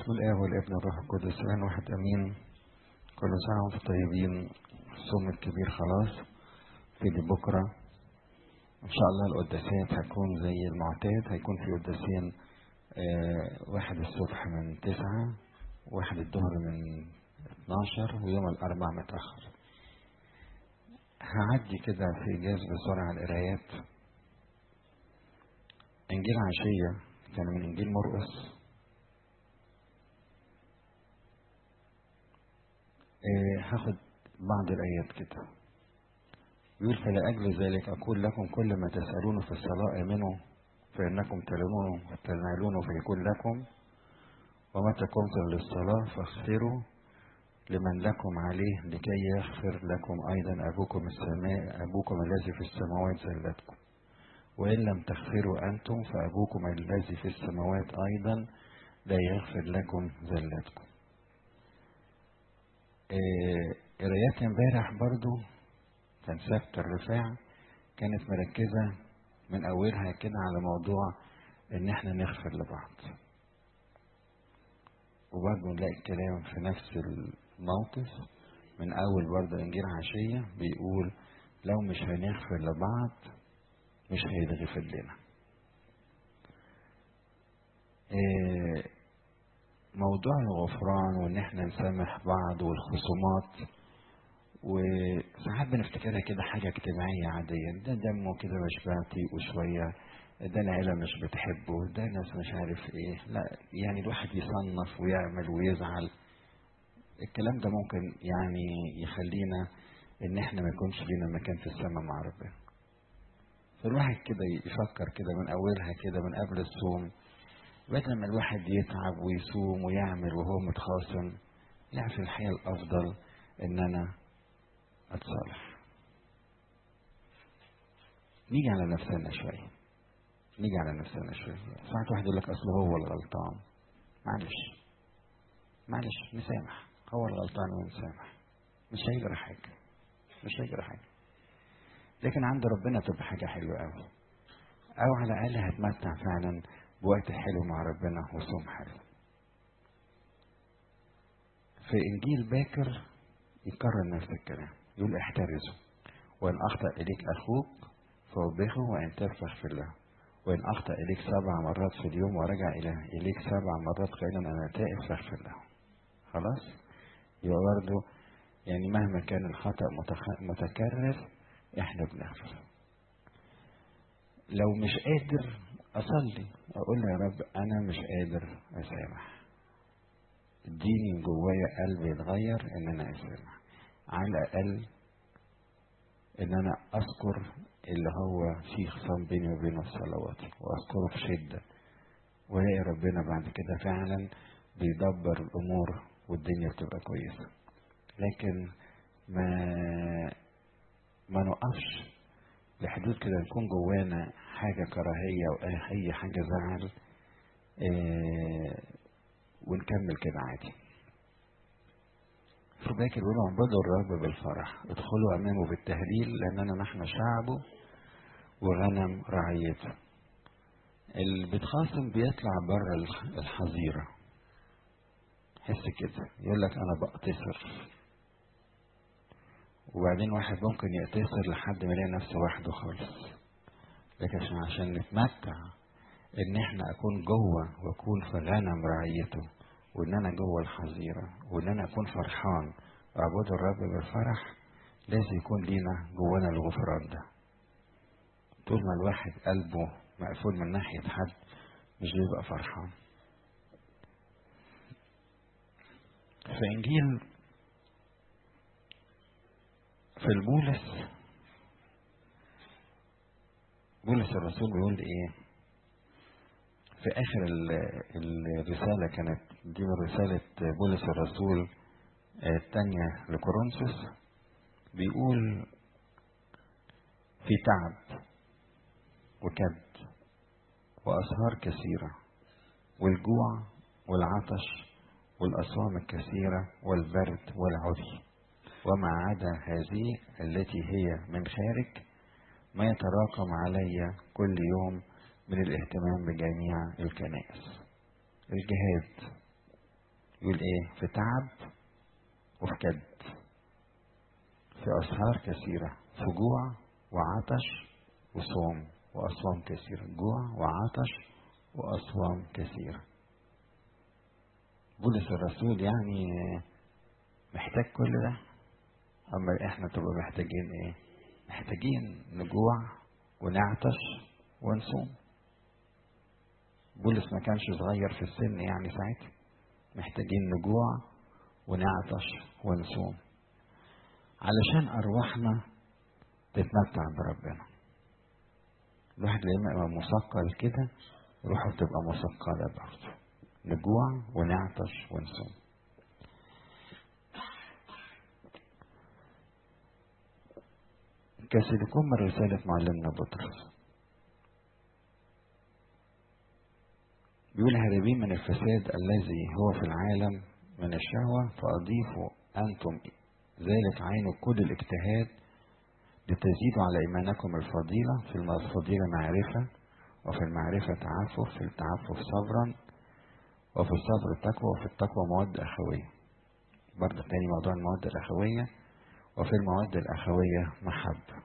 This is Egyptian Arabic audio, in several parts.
باسم الآب والابن والروح القدس الآن واحد أمين كل سنة وانتم طيبين الصوم الكبير خلاص تيجي بكرة إن شاء الله القداسات هتكون زي المعتاد هيكون في قداسين آه واحد الصبح من تسعة واحد الظهر من 12 ويوم الأربع متأخر هعدي كده في إيجاز بسرعة القرايات إنجيل عشية كان من إنجيل مرقس إيه هاخد بعض الآيات كده يقول فلأجل ذلك أقول لكم كل ما تسألون في الصلاة آمنوا فإنكم تلونون تنالون فيكون لكم ومتى قمتم للصلاة فاغفروا لمن لكم عليه لكي يغفر لكم أيضا أبوكم السماء أبوكم الذي في السماوات زلتكم وإن لم تغفروا أنتم فأبوكم الذي في السماوات أيضا لا يغفر لكم زلتكم قرايات إيه امبارح برضو كان سبت الرفاع كانت مركزة من أولها كده على موضوع إن إحنا نغفر لبعض وبرضه نلاقي الكلام في نفس الموقف من أول برضه إنجيل عشية بيقول لو مش هنغفر لبعض مش هيتغفر لنا إيه موضوع الغفران وان احنا نسامح بعض والخصومات وساعات بنفتكرها كده حاجة اجتماعية عادية ده دمه كده مش بطيء وشوية ده العيلة مش بتحبه ده ناس مش عارف ايه لا يعني الواحد يصنف ويعمل ويزعل الكلام ده ممكن يعني يخلينا ان احنا ما يكونش لينا مكان في السماء مع ربنا فالواحد كده يفكر كده من اولها كده من قبل الصوم بدل ما الواحد يتعب ويصوم ويعمل وهو متخاصم لا في الحياة الأفضل إن أنا أتصالح نيجي على نفسنا شوية نيجي على نفسنا شوية ساعات واحد يقول لك أصل هو الغلطان معلش معلش نسامح هو الغلطان ونسامح مش هيجرى حاجة مش هيجرى حاجة لكن عند ربنا تبقى حاجة حلوة أوي أو على الأقل هتمتع فعلا بوقت حلو مع ربنا وصوم حلو في إنجيل باكر يكرر نفس الكلام يقول احترزوا وإن أخطأ إليك أخوك فوبخه وإن ترفخ في الله وإن أخطأ إليك سبع مرات في اليوم ورجع إلى إليك سبع مرات قائلا أنا تائب فاغفر له خلاص يبقى برضه يعني مهما كان الخطأ متكرر احنا بنغفر لو مش قادر اصلي اقول له يا رب انا مش قادر اسامح اديني من جوايا قلب يتغير ان انا اسامح على الاقل ان انا اذكر اللي هو فيه خصام بيني وبينه في صلواتي واذكره في شده والاقي ربنا بعد كده فعلا بيدبر الامور والدنيا بتبقى كويسه لكن ما ما نقفش لحدود كده يكون جوانا حاجة كراهية أو أي حاجة زعل إيه ونكمل كده عادي في باكر بيقولوا اعبدوا الرب بالفرح ادخلوا أمامه بالتهليل لأننا نحن شعبه وغنم رعيته اللي بيتخاصم بيطلع بره الحظيرة حس كده يقول لك أنا بقتصر وبعدين واحد ممكن يقتصر لحد ما يلاقي نفسه وحده خالص لكن عشان عشان نتمتع ان احنا اكون جوه واكون في غنم رعيته وان انا جوه الحظيره وان انا اكون فرحان واعبد الرب بالفرح لازم يكون لينا جوانا الغفران ده طول ما الواحد قلبه مقفول من ناحيه حد مش بيبقى فرحان في انجيل في البولس بولس الرسول بيقول ايه في اخر الرسالة كانت دي رسالة بولس الرسول الثانية لكورنثوس بيقول في تعب وكد وأسهار كثيرة والجوع والعطش والأصوام الكثيرة والبرد والعري وما عدا هذه التي هي من خارج ما يتراكم علي كل يوم من الاهتمام بجميع الكنائس الجهاد يقول ايه في تعب وفي كد في أسهار كثيرة في جوع وعطش وصوم وأصوام كثيرة جوع وعطش وأصوام كثيرة بولس الرسول يعني محتاج كل ده أما إحنا تبقى محتاجين إيه محتاجين نجوع ونعطش ونصوم بولس ما كانش صغير في السن يعني ساعتها محتاجين نجوع ونعطش ونصوم علشان أرواحنا تتمتع بربنا الواحد لما يبقى مثقل كده روحه تبقى مثقلة برضه نجوع ونعطش ونصوم كسلكم من رسالة معلمنا بطرس بيقول هاربين من الفساد الذي هو في العالم من الشهوة فأضيفوا أنتم ذلك عين كل الاجتهاد لتزيدوا على إيمانكم الفضيلة في الفضيلة معرفة وفي المعرفة تعفف في التعفف صبرا وفي الصبر التقوى وفي التقوى مواد أخوية برضه تاني موضوع المواد الأخوية وفي المواد الأخوية محبة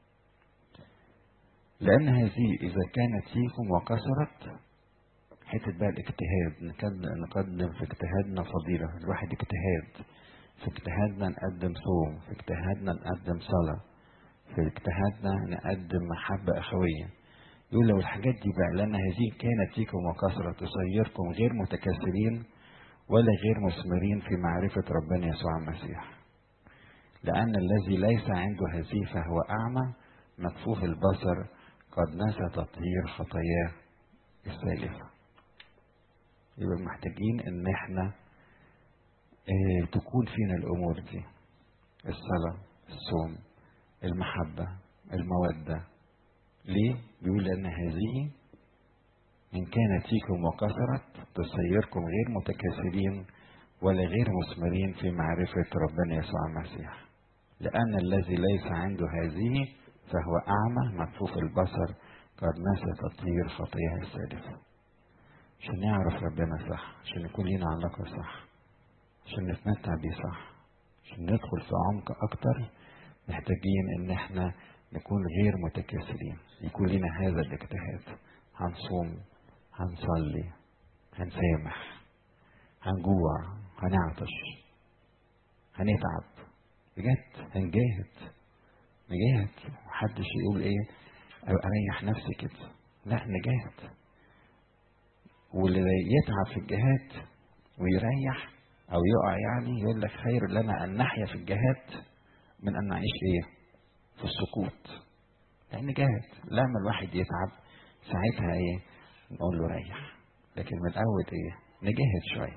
لأن هذه إذا كانت فيكم وكثرت حتة بقى الاجتهاد نقدم في اجتهادنا فضيلة الواحد اجتهاد في اجتهادنا نقدم صوم في اجتهادنا نقدم صلاة في اجتهادنا نقدم محبة أخوية يقول لو الحاجات دي بقى لأن هذه كانت فيكم وكثرة تصيركم غير متكاسلين ولا غير مثمرين في معرفة ربنا يسوع المسيح لأن الذي ليس عنده هذه فهو أعمى مكفوف البصر قد نسى تطهير خطاياه السالفة يبقى محتاجين ان احنا اه تكون فينا الامور دي الصلاة الصوم المحبة المودة ليه؟ بيقول لأن هذه إن كانت فيكم وكثرت تصيركم غير متكاسلين ولا غير مثمرين في معرفة ربنا يسوع المسيح لأن الذي ليس عنده هذه فهو أعمى مكفوف البصر قد نسى تطهير خطاياه السالفة عشان نعرف ربنا صح عشان يكون لنا علاقة صح عشان نتمتع بيه صح عشان ندخل في عمق أكتر محتاجين إن احنا نكون غير متكاسلين يكون لنا هذا الاجتهاد هنصوم هنصلي هنسامح هنجوع هنعطش هنتعب بجد هنجاهد نجاهد محدش يقول ايه ابقى اريح نفسي كده لا نجاهد واللي يتعب في الجهاد ويريح او يقع يعني يقول لك خير لنا ان نحيا في الجهاد من ان نعيش ايه في السقوط لان جاهد لما الواحد يتعب ساعتها ايه نقول له ريح لكن من الاول ايه نجاهد شويه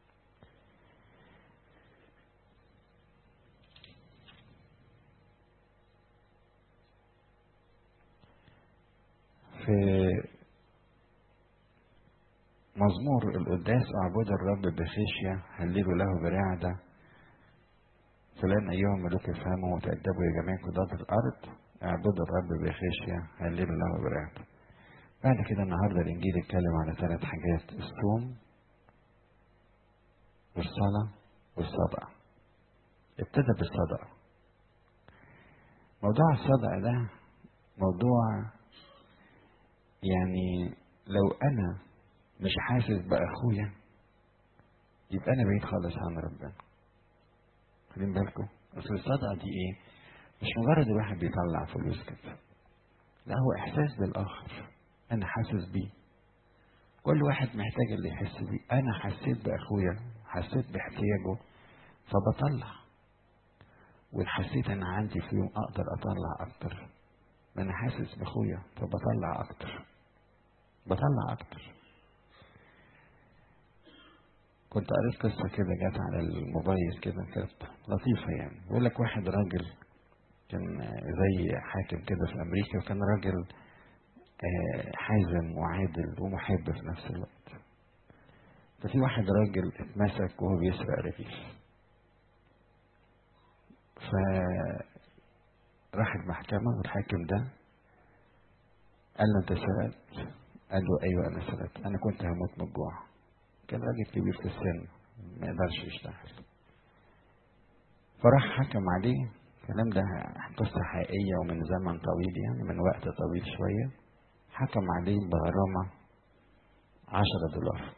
في مزمور القداس اعبد الرب بخشيه هللوا له برعده فلان ايها الملوك افهموا وتأدبوا يا جميع قضاة الارض اعبدوا الرب بخشيه هللوا له برعده بعد كده النهارده الانجيل اتكلم على ثلاث حاجات الصوم والصلاه والصدقه ابتدى بالصدقه موضوع الصدقه ده موضوع يعني لو انا مش حاسس باخويا يبقى انا بعيد خالص عن ربنا واخدين بالكم اصل الصدقه دي ايه مش مجرد الواحد بيطلع فلوس كده لا هو احساس بالاخر انا حاسس بيه كل واحد محتاج اللي يحس بيه انا حسيت باخويا حسيت باحتياجه فبطلع وان حسيت ان عندي في يوم اقدر اطلع اكتر ما انا حاسس باخويا فبطلع اكتر بطلع اكتر كنت قريت قصة كده جت على الموبايل كده كانت لطيفة يعني بيقول لك واحد راجل كان زي حاكم كده في أمريكا وكان راجل حازم وعادل ومحب في نفس الوقت ففي واحد راجل اتمسك وهو بيسرق رغيف ف راح المحكمة والحاكم ده قال له انت سرقت قال له ايوه انا سرقت انا كنت هموت من الجوع كان راجل كبير في السن ما يقدرش يشتغل فراح حكم عليه الكلام ده قصة حقيقية ومن زمن طويل يعني من وقت طويل شوية حكم عليه بغرامة عشرة دولار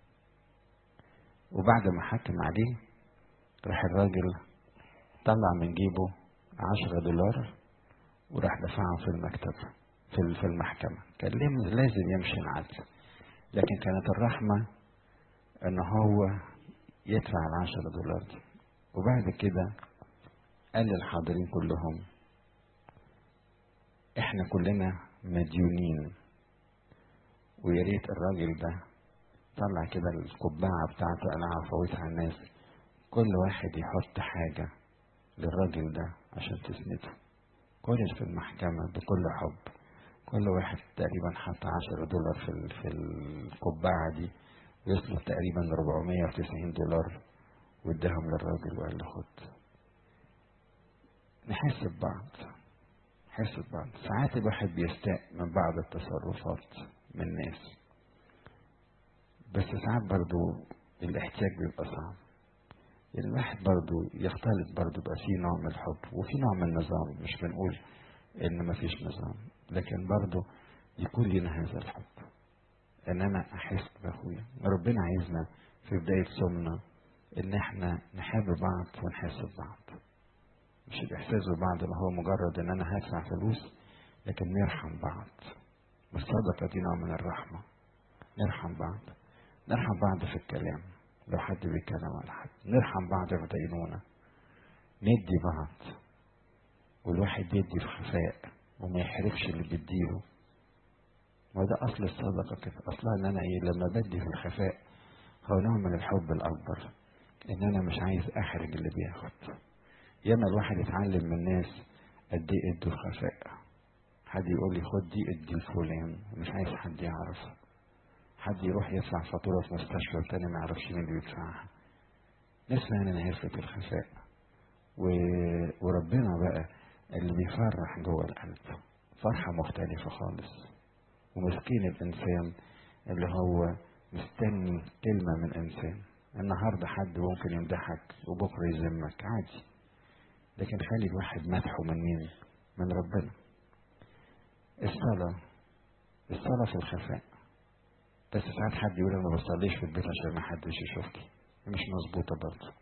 وبعد ما حكم عليه راح الراجل طلع من جيبه عشرة دولار وراح دفعهم في المكتب في في المحكمة كان لازم يمشي العدل لكن كانت الرحمة ان هو يدفع العشرة دولار دي وبعد كده قال للحاضرين كلهم احنا كلنا مديونين ويا ريت الراجل ده طلع كده القبعة بتاعته قلعها فوتها على الناس كل واحد يحط حاجة للراجل ده عشان تسنده كل في المحكمة بكل حب كل واحد تقريبا حط عشرة دولار في في القبعة دي ويصرف تقريبا 490 دولار واداهم للراجل وقال له خد نحس ببعض نحس ببعض ساعات الواحد بيستاء من بعض التصرفات من الناس بس ساعات برضو الاحتياج بيبقى صعب الواحد برضو يختلط برضو يبقى فيه نوع من الحب وفي نوع من النظام مش بنقول ان مفيش نظام لكن برضو يكون لنا هذا الحب ان انا احس باخويا ربنا عايزنا في بداية صومنا ان احنا نحب بعض ونحس ببعض مش الاحساس ببعض اللي هو مجرد ان انا هدفع فلوس لكن نرحم بعض والصدقة دي نوع من الرحمة نرحم بعض نرحم بعض في الكلام لو حد بيتكلم على حد نرحم بعض في دينونة ندي بعض والواحد يدي في خفاء وما يحرفش اللي بيديله وده اصل الصدقة كده اصلها ان انا ايه لما بدي في الخفاء هو نوع من الحب الاكبر ان انا مش عايز احرج اللي بياخد ياما الواحد يتعلم من الناس قد ايه ادوا الخفاء حد يقول لي خد دي ادي لفلان مش عايز حد يعرف حد يروح يدفع فاتورة في مستشفى والتاني ما يعرفش مين اللي بيدفعها نسمع ان نعرف في الخفاء و... وربنا بقى اللي بيفرح جوه القلب فرحة مختلفة خالص ومسكين الإنسان اللي هو مستني كلمة من إنسان النهاردة حد ممكن يمدحك وبكرة يذمك عادي لكن خلي الواحد مدحه من مين؟ من ربنا الصلاة الصلاة في الخفاء بس ساعات حد يقول أنا ما بصليش في البيت عشان ما حدش يشوفني مش مظبوطة برضه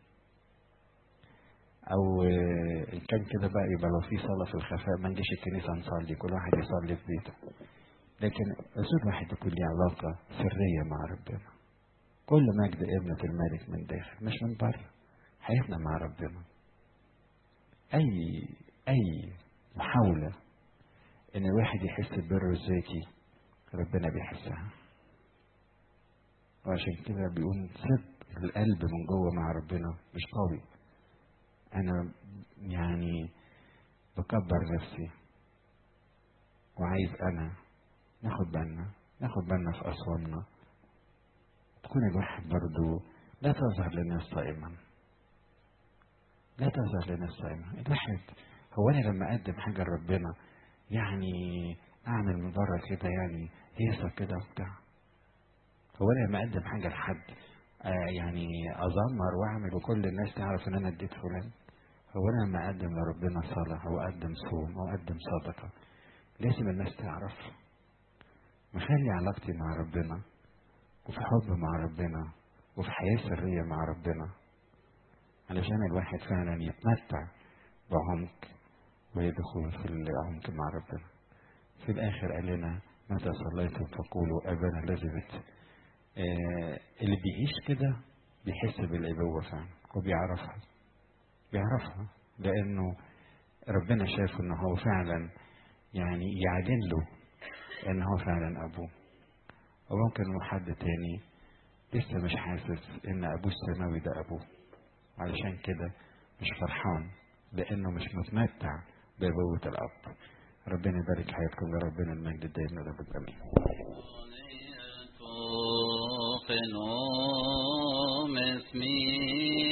او ان كان كده بقى يبقى لو في صلاه في الخفاء ما نجيش الكنيسه نصلي كل واحد يصلي في بيته لكن اصول واحد يكون ليه علاقه سريه مع ربنا كل مجد ابنة الملك من داخل مش من بره حياتنا مع ربنا اي اي محاوله ان الواحد يحس ببره الذاتي ربنا بيحسها وعشان كده بيقول سب القلب من جوه مع ربنا مش قوي انا يعني بكبر نفسي وعايز انا ناخد بالنا ناخد بالنا في اصوامنا تكون الواحد برضو لا تظهر للناس صائما لا تظهر للناس صائما الواحد هو انا لما اقدم حاجه لربنا يعني اعمل من بره كده يعني هيصه كده وبتاع هو انا لما اقدم حاجه لحد آه يعني ازمر واعمل وكل الناس تعرف ان انا اديت فلان هو انا لما اقدم لربنا صلاه او اقدم صوم او اقدم صدقه لازم الناس تعرف مخلي علاقتي مع ربنا وفي حب مع ربنا وفي حياه سريه مع ربنا علشان الواحد فعلا يتمتع بعمق ويدخل في العمق مع ربنا في الاخر قال لنا متى صليتم فقولوا ابانا الذي بت آه اللي بيعيش كده بيحس بالابوه فعلا وبيعرفها بيعرفها لانه ربنا شاف ان هو فعلا يعني يعلن له ان هو فعلا ابوه وممكن حد تاني لسه مش حاسس ان ابوه السماوي ده ابوه علشان كده مش فرحان لانه مش متمتع بابوة الاب ربنا يبارك حياتكم يا ربنا المجد دايما لابد امين قنوم اسمي